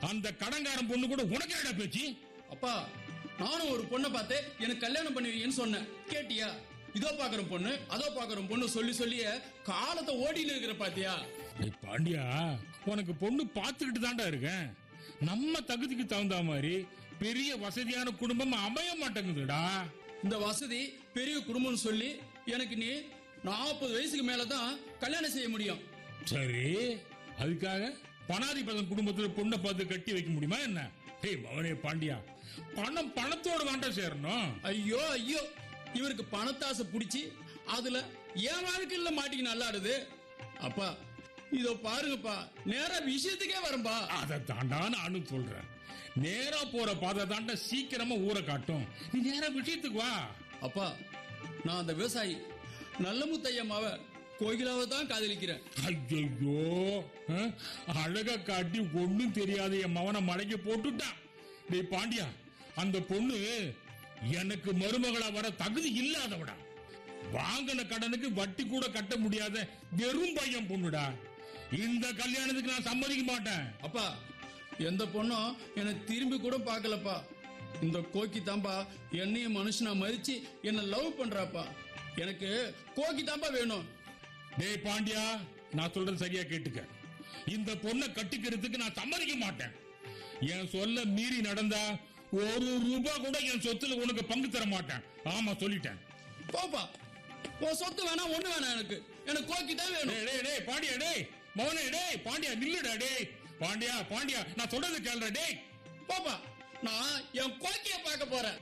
அந்த கடங்காரன் பொண்ணு கூட உனக்கு என்னடா பேச்சு அப்பா நானும் ஒரு பொண்ணை பார்த்து எனக்கு கல்யாணம் பண்ணுவீங்கன்னு சொன்னேன் கேட்டியா இதோ பாக்குற பொண்ணு அதோ பாக்குற பொண்ணு சொல்லி சொல்லிய காலத்தை ஓடின்னு இருக்கிற பாத்தியா டேய் பாண்டியா உனக்கு பொண்ணு பார்த்துக்கிட்டு தான்டா இருக்கேன் நம்ம தகுதிக்கு தகுந்த மாதிரி பெரிய வசதியான குடும்பம் அமைய மாட்டேங்குதுடா இந்த வசதி பெரிய குடும்பம்னு சொல்லி எனக்கு நீ நாற்பது வயசுக்கு மேலதான் கல்யாணம் செய்ய முடியும் சரி அதுக்காக பணாதிபதம் குடும்பத்துல பொண்ணை பார்த்து கட்டி வைக்க முடியுமா என்ன டேய் மகனே பாண்டியா பணம் பணத்தோட தான்டா சேரணும் ஐயோ ஐயோ இவருக்கு பணத்தாசை பிடிச்சி அதுல என் வாழ்க்கையில மாட்டிக்கு நல்லாடுது அப்பா இதோ பாருங்கப்பா நேரா விஷயத்துக்கே வரம்பா அதை தாண்டா நானும் சொல்றேன் நேரா போற பாதை தாண்டா சீக்கிரமா ஊரை காட்டும் நீ நேரா விஷயத்துக்கு வா அப்பா நான் அந்த விவசாயி நல்ல முத்தையம்மாவ கோகிலாவை தான் காதலிக்கிறேன் ஐயோ அழக காட்டி ஒண்ணும் தெரியாத என் மவனை மடக்கி போட்டுட்டான் டேய் பாண்டியா அந்த பொண்ணு எனக்கு மருமகளா வர தகுதி இல்லாதவடா வாங்கின கடனுக்கு வட்டி கூட கட்ட முடியாத வெறும் பையன் பொண்ணுடா இந்த கல்யாணத்துக்கு நான் சம்மதிக்க மாட்டேன் அப்பா எந்த பொண்ணும் என்னை திரும்பி கூட பார்க்கலப்பா இந்த கோக்கி தாம்பா என்னையும் மனுஷனா மதிச்சு என்னை லவ் பண்றாப்பா எனக்கு கோக்கி தாம்பா வேணும் டேய் பாண்டியா நான் சொல்றது சரியா கேட்டுக்க இந்த பொண்ணை கட்டிக்கிறதுக்கு நான் சம்மதிக்க மாட்டேன் என் சொல்ல மீறி நடந்தா ஒரு ரூபாய் கூட என் சொத்துல உனக்கு பங்கு தர மாட்டேன் ஆமா சொல்லிட்டேன் போப்பா உன் சொத்து வேணாம் ஒண்ணு வேணாம் எனக்கு எனக்கு கோக்கி தான் வேணும் டேய் டேய் டேய் பாண்டியா டேய் மவனே டேய் பாண்டியா நில்லுடா டேய் பாண்டியா பாண்டியா நான் சொல்றது கேளுடா டேய் போப்பா நான் என் கோக்கிய பார்க்க போறேன்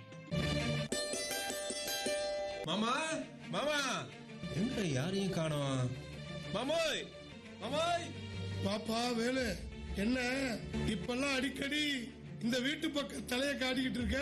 மாமா மாமா எங்க யாரையும் காணோம் மாமோய் மாமோய் பாப்பா வேலு என்ன இப்பெல்லாம் அடிக்கடி இந்த வீட்டு பக்கம் தலைய காட்டிக்கிட்டு இருக்க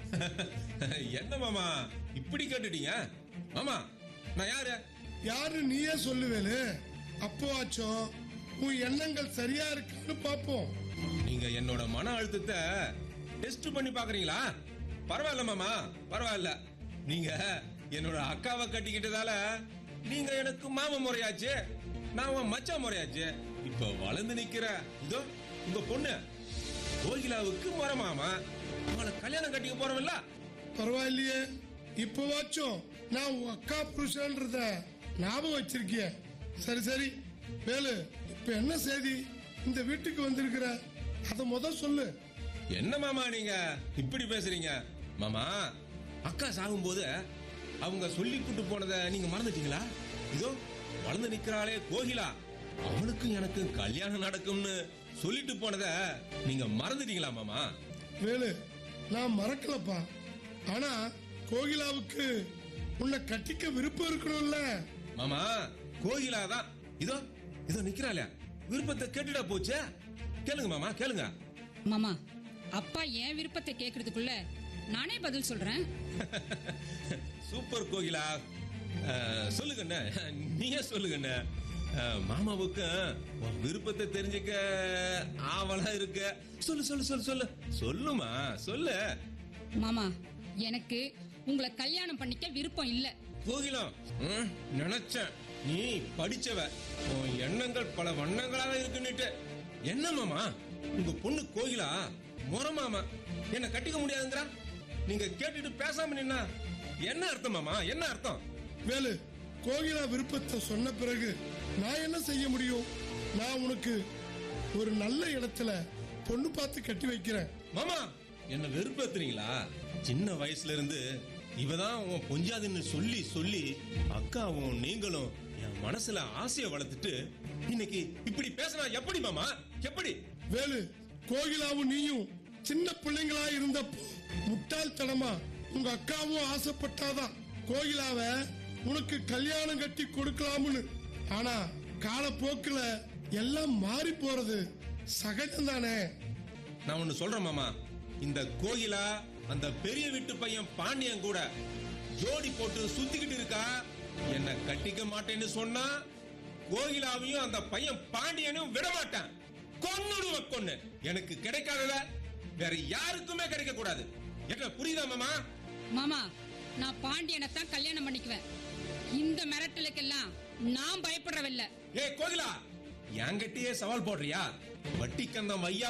என்ன மாமா இப்படி கேட்டுட்டீங்க மாமா நான் யாரு யாரு நீயே சொல்லு வேலு அப்போ ஆச்சும் உன் எண்ணங்கள் சரியா இருக்கான்னு பாப்போம் நீங்க என்னோட மன அழுத்தத்தை டெஸ்ட் பண்ணி பாக்குறீங்களா பரவாயில்ல மாமா பரவாயில்ல நீங்க என்னோட அக்காவை கட்டிக்கிட்டதால நீங்க எனக்கு மாமா முறையாச்சு நான் உன் மச்சான் முறையாச்சு இப்ப வளர்ந்து நிக்கிற இதோ உங்க பொண்ணு கோகிலாவுக்கு முறை மாமா உங்களை கல்யாணம் கட்டிக்க போறோம்ல பரவாயில்லையே இப்போவாச்சும் நான் உன் அக்கா புருஷன்றத ஞாபகம் வச்சிருக்கிய சரி சரி வேலு இப்ப என்ன செய்தி இந்த வீட்டுக்கு வந்திருக்கிற அத முத சொல்லு என்ன மாமா நீங்க இப்படி பேசுறீங்க மாமா அக்கா சாகும்போது அவங்க சொல்லி கூட்டு போனதை நீங்க மறந்துட்டீங்களா இதோ வளர்ந்து நிக்கிறாளே கோகிலா அவளுக்கும் எனக்கு கல்யாணம் நடக்கும்னு சொல்லிட்டு போனத நீங்க மறந்துட்டீங்களா மாமா வேலு நான் மறக்கலப்பா ஆனா கோகிலாவுக்கு உன்னை கட்டிக்க விருப்பம் இருக்கணும்ல மாமா கோகிலா தான் இதோ இதோ நிக்கிறாளே விருப்பத்தை கேட்டுடா போச்சே கேளுங்க மாமா கேளுங்க மாமா அப்பா என் விருப்பத்தை கேக்குறதுக்குள்ள நானே பதில் சொல்றேன் சூப்பர் கோகிலா அஹ், சொல்லுங்கண்ணே நீயே சொல்லுங்கண்ணே அஹ், மாமாவுக்கு உன் விருப்பத்தை தெரிஞ்சுக்க ஆவலா இருக்கு சொல்லு சொல்லு சொல்லு சொல்லு சொல்லுமா சொல்லு மாமா எனக்கு உங்களை கல்யாணம் பண்ணிக்க விருப்பம் இல்ல கோகிலம் ம், நினைச்சேன் நீ படிச்சவ உன் எண்ணங்கள் பல வண்ணங்களாக இருக்குன்னுட்டு என்ன மாமா உங்க பொண்ணு கோகிலா முறை மாமா என்ன கட்டிக்க முடியாதுங்கிறா நீங்க கேட்டுட்டு பேசாம நின்னா என்ன அர்த்தம் மாமா என்ன அர்த்தம் வேலு கோகிலா விருப்பத்தை சொன்ன பிறகு நான் என்ன செய்ய முடியும் நான் உனக்கு ஒரு நல்ல இடத்துல பொண்ணு பார்த்து கட்டி வைக்கிறேன் மாமா என்ன வெறுப்பேத்துறீங்களா சின்ன வயசுல இருந்து இவதான் உன் பொஞ்சாதுன்னு சொல்லி சொல்லி அக்காவும் நீங்களும் என் மனசுல ஆசைய வளர்த்துட்டு இன்னைக்கு இப்படி பேசினா எப்படி மாமா எப்படி வேலு கோகிலாவும் நீயும் சின்ன பிள்ளைங்களா இருந்தப்போ முட்டாள்தனமா உங்க அக்காவும் ஆசைப்பட்டாதான் கோகிலாவ உனக்கு கல்யாணம் கட்டி கொடுக்கலாம்னு ஆனா காலப்போக்குல எல்லாம் மாறி போறது சகஜம் தானே நான் ஒண்ணு சொல்றேன் மாமா இந்த கோயிலா அந்த பெரிய வீட்டு பையன் பாண்டியன் கூட ஜோடி போட்டு சுத்திக்கிட்டு இருக்கா என்ன கட்டிக்க மாட்டேன்னு சொன்னா கோகிலாவையும் அந்த பையன் பாண்டியனும் விட மாட்டேன் கொன்னுடுவ கொன்னு எனக்கு கிடைக்காதத வேற யாருக்குமே கிடைக்க கூடாது என்ன புரியுதா மாமா மாமா நான் பாண்டியனை தான் கல்யாணம் பண்ணிக்குவேன் இந்த மிரட்டலுக்கெல்லாம் நான் பயப்படுறவில்ல ஏ கோகிலா என்கிட்டயே சவால் போடுறியா வட்டி கந்தம் ஐயா